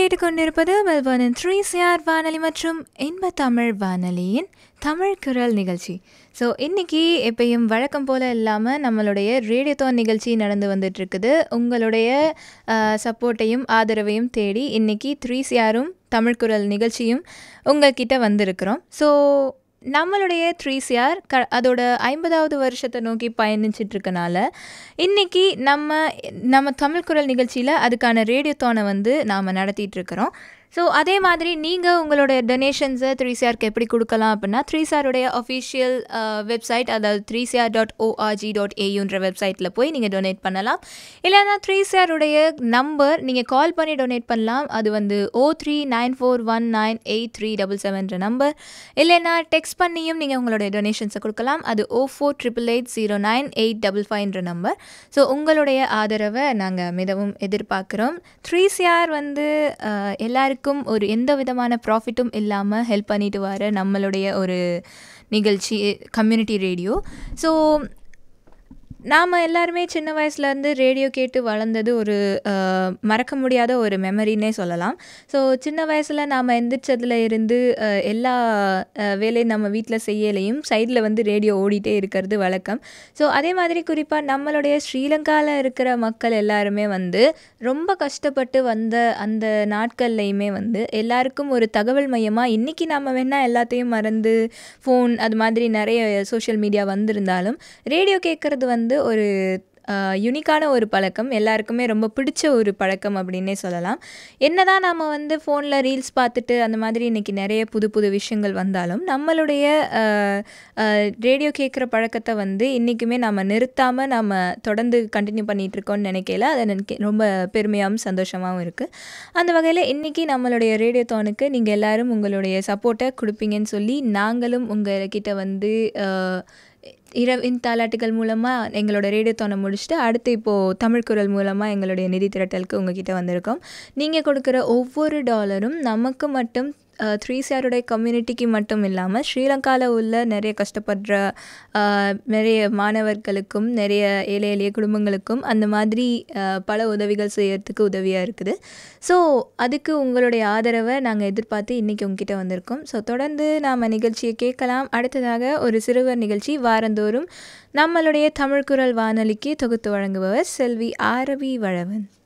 கேட்டுக்கொண்டிருப்பது மெல்பர்னின் three CR வானொலி மற்றும் இன்ப தமிழ் வானொலியின் தமிழ் குரல் நிகழ்ச்சி ஸோ இன்றைக்கி எப்பயும் வழக்கம் போல் இல்லாமல் நம்மளுடைய ரேடியோத்தோன் நிகழ்ச்சி நடந்து வந்துட்டு இருக்குது உங்களுடைய சப்போர்ட்டையும் ஆதரவையும் தேடி இன்றைக்கி த்ரீ சிஆரும் தமிழ் குரல் நிகழ்ச்சியும் உங்கள்கிட்ட வந்திருக்கிறோம் ஸோ நம்மளுடைய த்ரீ சிஆர் க அதோட ஐம்பதாவது வருஷத்தை நோக்கி பயணிச்சிட்டு இருக்கனால இன்றைக்கி நம்ம நம்ம தமிழ் குரல் நிகழ்ச்சியில் அதுக்கான ரேடியோத்தோனை வந்து நாம் நடத்திட்டு இருக்கிறோம் ஸோ அதே மாதிரி நீங்கள் உங்களோட டொனேஷன்ஸை த்ரீ சிஆருக்கு எப்படி கொடுக்கலாம் அப்படின்னா த்ரீ சிஆருடைய அஃபிஷியல் வெப்சைட் அதாவது three CR dot ORG dot ஏயுன்ற வெப்சைட்டில் போய் நீங்கள் டொனேட் பண்ணலாம் இல்லைன்னா த்ரீ சிஆருடைய நம்பர் நீங்கள் கால் பண்ணி டொனேட் பண்ணலாம் அது வந்து O three nine four one nine eight three double செவன்ற நம்பர் இல்லைன்னா டெக்ஸ்ட் பண்ணியும் நீங்கள் உங்களுடைய டொனேஷன்ஸை கொடுக்கலாம் அது O four triple eight zero nine eight double ஃபைவ்ன்ற நம்பர் ஸோ உங்களுடைய ஆதரவை நாங்கள் மிகவும் எதிர்பார்க்குறோம் த்ரீ சிஆர் வந்து அஹ், எல்லாருக்கும் ஒரு எந்த விதமான ப்ராஃபிட்டும் இல்லாமல் ஹெல்ப் பண்ணிட்டு வர நம்மளுடைய ஒரு நிகழ்ச்சி கம்யூனிட்டி ரேடியோ ஸோ நாம் எல்லாருமே சின்ன வயசுலேருந்து ரேடியோ கேட்டு வளர்ந்தது ஒரு அஹ், மறக்க முடியாத ஒரு மெமரின்னே சொல்லலாம் ஸோ சின்ன வயசில் நாம் எந்திரிச்சதுல இருந்து அஹ், எல்லா அஹ், வேலையும் நம்ம வீட்டில் செய்யலையும் சைடில் வந்து ரேடியோ ஓடிட்டே இருக்கிறது வழக்கம் ஸோ அதே மாதிரி குறிப்பாக நம்மளுடைய ஸ்ரீலங்காவில் இருக்கிற மக்கள் எல்லாருமே வந்து ரொம்ப கஷ்டப்பட்டு வந்த அந்த நாட்கள்லையுமே வந்து எல்லாருக்கும் ஒரு தகவல் மையமாக இன்றைக்கி நம்ம வேணால் எல்லாத்தையும் மறந்து ஃபோன் அது மாதிரி நிறைய சோஷியல் மீடியா வந்திருந்தாலும் ரேடியோ கேட்குறது வந்து ஒரு யுனிக்கான ஒரு பழக்கம் எல்லாருக்குமே ரொம்ப பிடிச்ச ஒரு பழக்கம் அப்படின்னே சொல்லலாம் என்னதான் நாம் வந்து ஃபோனில் ரீல்ஸ் பார்த்துட்டு அந்த மாதிரி இன்றைக்கி நிறைய புது புது விஷயங்கள் வந்தாலும் நம்மளுடைய ரேடியோ கேட்குற பழக்கத்தை வந்து இன்றைக்குமே நம்ம நிறுத்தாமல் நம்ம தொடர்ந்து கண்டினியூ பண்ணிகிட்டு இருக்கோம்னு நினைக்கல அது எனக்கு ரொம்ப பெருமையாகவும் சந்தோஷமாகவும் இருக்குது அந்த வகையில் இன்றைக்கி நம்மளுடைய ரேடியோ தோனுக்கு நீங்கள் எல்லாரும் உங்களுடைய சப்போர்ட்டை கொடுப்பீங்கன்னு சொல்லி நாங்களும் உங்ககிட்ட வந்து அஹ், இரவின் தாலாட்டுகள் மூலமாக எங்களோட ரேடியோ தோனை முடிச்சுட்டு அடுத்து இப்போது தமிழ் குரல் மூலமாக எங்களுடைய நிதி திரட்டலுக்கு உங்ககிட்ட வந்திருக்கோம் நீங்கள் கொடுக்குற ஒவ்வொரு டாலரும் நமக்கு மட்டும் த்ரீ சிஆருடைய கம்யூனிட்டிக்கு மட்டும் இல்லாமல் ஸ்ரீலங்காவில் உள்ள நிறைய கஷ்டப்படுற அஹ், நிறைய மாணவர்களுக்கும் நிறைய ஏழை எளிய குடும்பங்களுக்கும் அந்த மாதிரி அஹ், பல உதவிகள் செய்யறதுக்கு உதவியாக இருக்குது ஸோ அதுக்கு உங்களுடைய ஆதரவை நாங்கள் எதிர்பார்த்து இன்றைக்கி உங்ககிட்ட வந்திருக்கோம் ஸோ தொடர்ந்து நாம் நிகழ்ச்சியை கேட்கலாம் அடுத்ததாக ஒரு சிறுவர் நிகழ்ச்சி வாரந்தோறும் நம்மளுடைய தமிழ் குரல் வானொலிக்கு தொகுத்து வழங்குபவர் செல்வி ஆரவி வழவன்